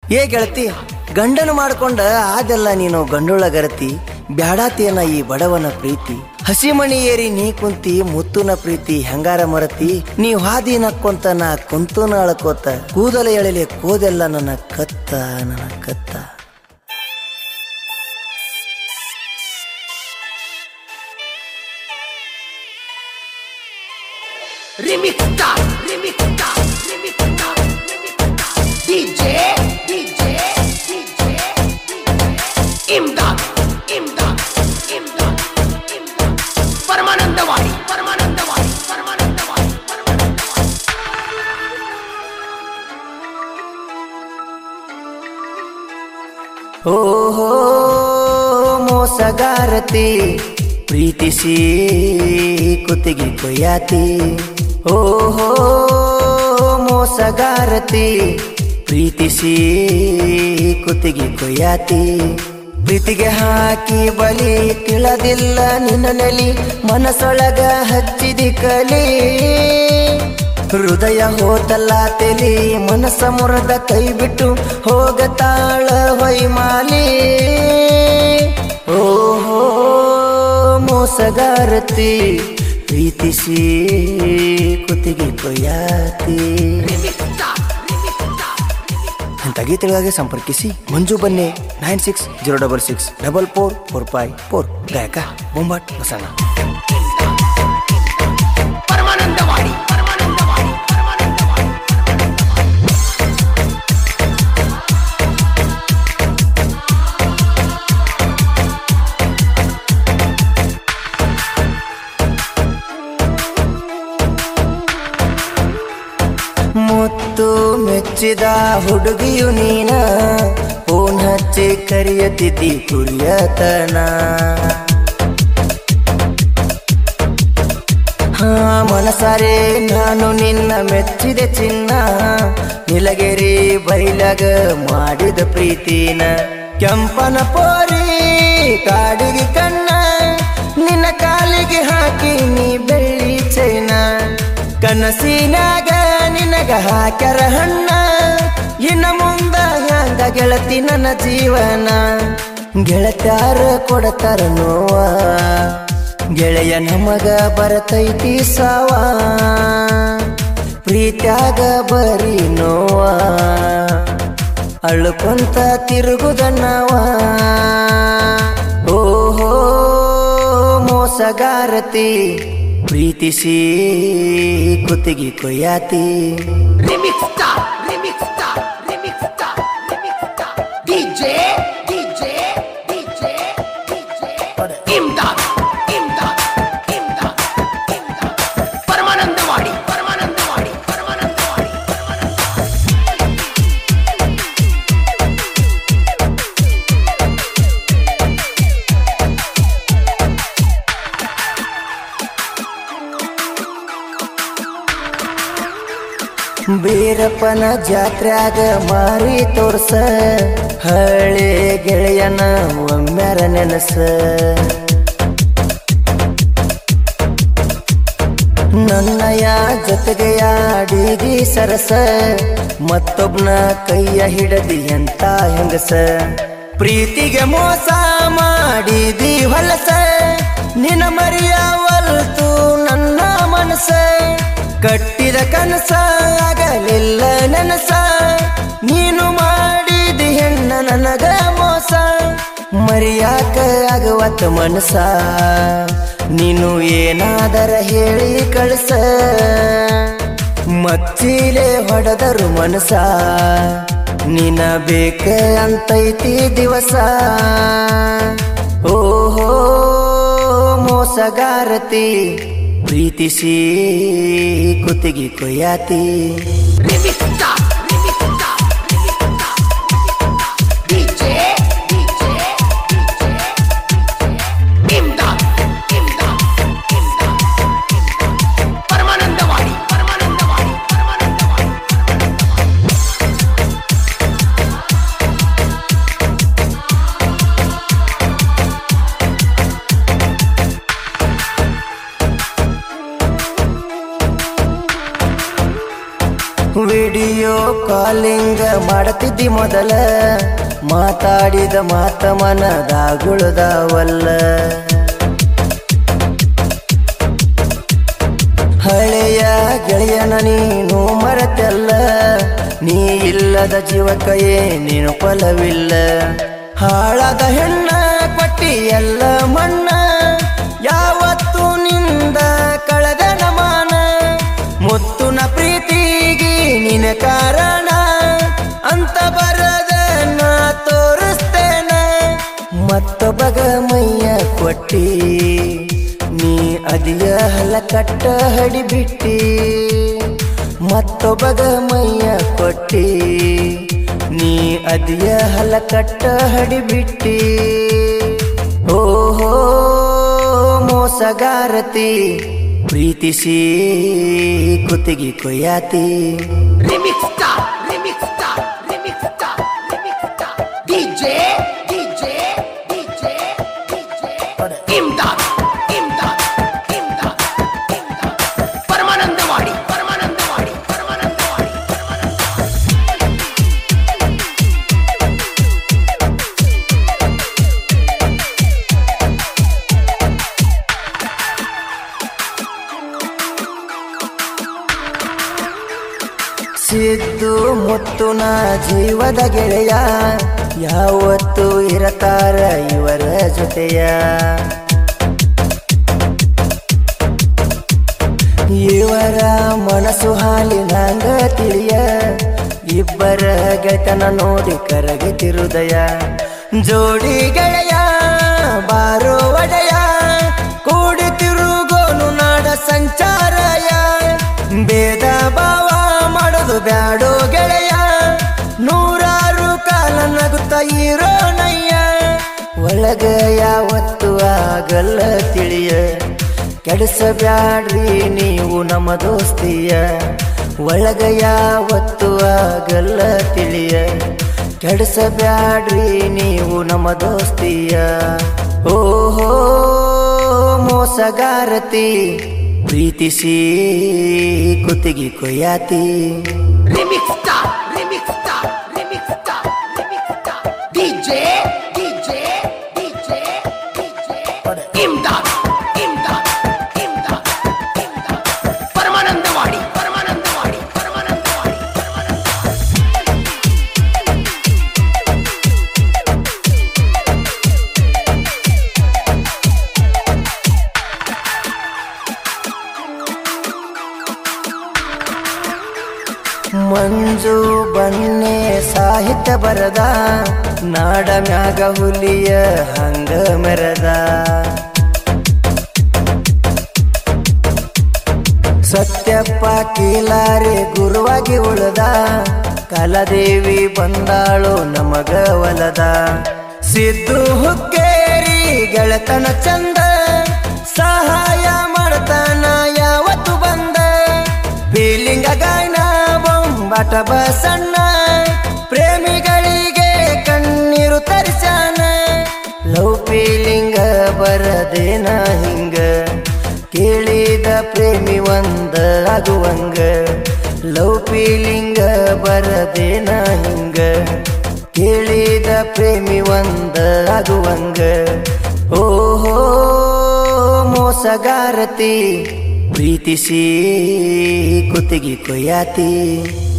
ಏ ಗೆಳತಿ ಗಂಡನ ಮಾಡ್ಕೊಂಡ ಆದೆಲ್ಲ ನೀನು ಗಂಡುಳ ಗರತಿ ಬ್ಯಾಡಾತಿಯನ ಈ ಬಡವನ ಪ್ರೀತಿ ಹಸಿಮಣಿ ಏರಿ ನೀ ಕುಂತಿ ಮುತ್ತುನ ಪ್ರೀತಿ ಹೆಂಗಾರ ಮರತಿ ನೀ ಹಾದಿ ನಕ್ಕೊಂತ ನಾ ಕುಂತುನ ಅಳ್ಕೋತ ಕೂದಲ ಎಳಲೆ ಕೋದೆಲ್ಲ ನನ್ನ ಕತ್ತ ನನ್ನ ಕತ್ತ Remixta, remixta, remixta, remixta. DJ, DJ, DJ, इमदाद इमदाद इमदाद इमदाद परमानंदवाडी परमानंदवाडी परमानंदवाडी परमानंदवाडी ಓಹೋ ಮೋಸಗಾರತಿ ಪ್ರೀತಿಸಿ ಕುತ್ತಿಗೆ ಕೊಯ್ಯಾತಿ ಓಹೋ ಮೋಸಗಾರತಿ ಪ್ರೀತಿಸಿ ಕುತ್ತಿಗೆ ಕೊಯ್ಯಾತಿ ಪ್ರೀತಿಗೆ ಹಾಕಿ ಬಲಿ ತಿಳದಿಲ್ಲ ನಿನ್ನ ನೆಲಿ ಮನಸೊಳಗ ಹಚ್ಚಿದಿ ಕಲಿ ಹೃದಯ ಹೋತಲ್ಲ ತೆಲಿ ಮನಸ್ಸ ಮುರದ ಕೈ ಬಿಟ್ಟು ಹೋಗತಾಳ ಹೊಯ್ಮಾಲಿ ಓಹೋ ಮೋಸಗಾರತಿ ಪ್ರೀತಿಸಿ ಕುತ್ತಿಗೆ ಕೊಯ್ಯಾತಿ remixta, remixta, ಅಂತ ಗೀತೆಗಳಿಗೆ ಸಂಪರ್ಕಿಸಿ ಮಂಜು ಬನ್ನಿ nine six zero double six double four four five four ಗಾಯಕ ಬೊಂಬಾಟ್ ಹೊಸಣ್ಣ परमानंदवाडी परमानंदवाडी परमानंदवाडी ಮುತ್ತು ಮೆಚ್ಚಿದ ಹುಡುಗಿಯು ನೀನ ಫೋನ್ ಹಚ್ಚಿ ಕರಿಯತಿದ್ದಿ ಕುರಿಯತನ ಹಾ ಮನಸಾರೆ ನಾನು ನಿನ್ನ ಮೆಚ್ಚಿದೆ ಚಿನ್ನ ನಿಲಗೆರಿ ಬೈಲಗ ಮಾಡಿದ ಪ್ರೀತಿನ ಕೆಂಪನ ಪೋರಿ ಕಾಡಿಗೆ ಕಣ್ಣ ನಿನ್ನ ಕಾಲಿಗೆ ಹಾಕಿ ನೀ ಬೆಳ್ಳಿ ಚೈನ ಕನಸಿನಾಗ ನಿನಗ ಹಾಕ್ಯಾರ ಹಣ್ಣ ಇನ್ನ ಮುಂದ ಹ್ಯಾಂಗ ಗೆಳತಿ ನನ್ನ ಜೀವನ ಗೆಳತ್ಯಾರ ಕೊಡತಾರ ನೋವ ಗೆಳೆಯ ನಮಗ ಬರತೈತಿ ಸಾವ ಪ್ರೀತ್ಯಾಗ ಬರೀ ನೋವ ಅಳ್ಕೊಂತ ತಿರುಗುದ ನಾವ ಓಹೋ ಮೋಸಗಾರತಿ ಪ್ರೀತಿಸಿ ಕುತ್ತಿಗೆ ಕೊಯ್ಯಾತಿ remixta, remixta, remixta, remixta. DJ, DJ, DJ, DJ. इमदाद, इमदाद, इमदाद, इमदाद. परमानंदवाडी परमानंदवाडी परमानंदवाडी परमानंदवाडी ಬೀರಪ್ಪನ ಜಾತ್ರ್ಯಾಗ ಮಾರಿ ತೋರ್ಸ ಹಳೆ ಗೆಳೆಯನ ಒಮ್ಮೆರ ನೆನಸ ನನ್ನಯ ಜೊತೆಗೆ ಆಡಿದಿ ಸರಸ ಮತ್ತೊಬ್ನ ಕೈಯ ಹಿಡದಿ ಅಂತ ಹೆಂಗಸ ಪ್ರೀತಿಗೆ ಮೋಸ ಮಾಡಿದಿ ಹೊಲಸ ನಿನ ಮರಿಯವಲ್ತು ನನ್ನ ಮನಸ ಕಟ್ಟಿದ ಕನಸ ಆಗಲಿಲ್ಲ ನನಸ ನೀನು ಮಾಡಿದಿ ಹೆಣ್ಣ ನನಗ ಮೋಸ ಮರಿಯಾಕ ಆಗವತ್ತ ಮನಸ ನೀನು ಏನಾದರ ಹೇಳಿ ಕಳ್ಸ ಮಚ್ಚಿಲೆ ಹೊಡೆದರು ಮನಸ ನಿನ ಬೇಕ ಅಂತೈತಿ ದಿವಸ ಓಹೋ ಮೋಸಗಾರತಿ ಪ್ರೀತಿಸಿ ಕುತ್ತಿಗೆ ಕೊಯ್ಯಾತಿ remixta, remixta, remixta. DJ, DJ, DJ. इमदाद, इमदाद, इमदाद, इमदाद. परमानंदवाडी परमानंदवाडी परमानंदवाडी ವಿಡಿಯೋ ಕಾಲಿಂಗ ಮಾಡತಿದ್ದಿ ಮೊದಲ ಮಾತಾಡಿದ ಮಾತ ಮನದಾಗುಳದಾವಲ್ಲ ಹಳೆಯ ಗೆಳೆಯನ ನೀನು ಮರೆತಲ್ಲ ನೀ ಇಲ್ಲದ ಜೀವಕ ಏನೇನು ಫಲವಿಲ್ಲ ಹಾಳಾದ ಹೆಣ್ಣ ಕೊಟ್ಟಿ ಎಲ್ಲ ಮಣ್ಣ ಯಾವತ್ತು ನಿಂದ ಕಳೆದ ನಮಾನ ಮುತ್ತುನ ಪ್ರೀತಿಗೆ ನಿನ ಕಾರಣ ಅಂತ ಬರದ ನಾ ತೋರಿಸ್ತೇನ ಮತ್ತೊಬ್ಬಗ ಮೈಯ ಕೊಟ್ಟಿ ನೀ ಅದಿಯ ಹಲ ಕಟ್ಟ ಹಡಿಬಿಟ್ಟಿ ಮತ್ತೊಬ್ಬಗ ಮೈಯ ಕೊಟ್ಟಿ ನೀ ಅದಿಯ ಹಲ ಕಟ್ಟ ಹಡಿಬಿಟ್ಟಿ ಓಹೋ ಮೋಸಗಾರತಿ ಪ್ರೀತಿಸಿ ಕುತ್ತಿಗೆ ಕೊಯ್ಯಾತಿ Remix star, remix star, remix star, remix star. DJ, DJ, DJ, DJ. Imdad, Imdad, Imdad, Imdad. Paramanandawadi Paramanandawadi Paramanandawadi Paramanandawadi Siddu ಮುತ್ತುನ ಜೀವದ ಗೆಳೆಯ ಯಾವತ್ತು ಇರತಾರ ಇವರ ಜೊತೆಯ ಇವರ ಮನಸ್ಸು ಹಾಲಿನಂಗ ತಿಳಿಯ ಇಬ್ಬರ ಗೆತನ ನೋಡಿ ಕರಗಿತಿ ಹೃದಯ ಜೋಡಿ ಗೆಳೆಯ ಬಾರೋ ಒಡೆಯ ಕೂಡಿ ತಿರುಗೋನು ನಾಡ ಸಂಚಾರಯ ಭೇದ ಭಾವ ಮಾಡೋದು ಬ್ಯಾಡೋ ಗೆಳೆಯ ನೂರಾರು ಕಾಲ ನಗುತ್ತ ಇರೋನಯ್ಯ ಒಳಗ ಯಾವತ್ತು ಆಗಲ್ಲ ತಿಳಿಯ ಕೆಡಿಸಬ್ಯಾಡ್ರಿ ನೀವು ನಮ್ಮ ದೋಸ್ತಿಯ ಒಳಗ ಯಾವತ್ತು ಆಗಲ್ಲ ತಿಳಿಯ ಕೆಡಿಸಬ್ಯಾಡ್ರಿ ನೀವು ನಮ್ಮ ದೋಸ್ತಿಯ ಓಹೋ ಮೋಸಗಾರತಿ ಪ್ರೀತಿಸಿ ಕುತ್ತಿಗೆ ಕೊಯ್ಯಾತಿ Remix star, remix star, remix star, remix star. DJ, DJ, DJ, DJ. Imdad, Imdad, Imdad, Imdad. Paramanandawadi Paramanandawadi Paramanandawadi Paramanandawadi ಮಂಜು ಬನ್ನೆ ಸಾಹಿತ್ಯ ಬರದ ನಾಡ ಮ್ಯಾಗ ಹುಲಿಯ ಹಂಗ ಮೆರದ ಸತ್ಯಪ್ಪ ಕೀಲಾರೆ ಗುರುವಾಗಿ ಉಳದ ಕಲದೇವಿ ಬಂದಾಳು ನಮಗ ಒಲದ ಸಿದ್ದು ಹುಕ್ಕೇರಿ ಗೆಳತನ ಚಂದ ಸಹಾಯ ಮಾಡ್ತಾನ ಯಾವತ್ತು ಬಂದ ಫೀಲಿಂಗ ಗಾಯನ ಬೊಂಬಾಟ ಬಸಣ್ಣ ಪ್ರೇಮಿಗಳಿಗೆ ಕಣ್ಣೀರು ತರಿಸಾನ ಲವ್ ಫೀಲಿಂಗ ಬರದೇನ ಹಿಂಗ ಕೇಳಿದ ಪ್ರೇಮಿ ಒಂದ ಆಗುವಂಗ ಲವ್ ಫೀಲಿಂಗ ಬರದೇನ ಹಿಂಗ ಕೇಳಿದ ಪ್ರೇಮಿ ಒಂದ ಆಗುವಂಗ ಓಹೋ ಮೋಸಗಾರತಿ ಪ್ರೀತಿಸಿ ಕುತ್ತಿಗೆ ಕೊಯ್ಯಾತಿ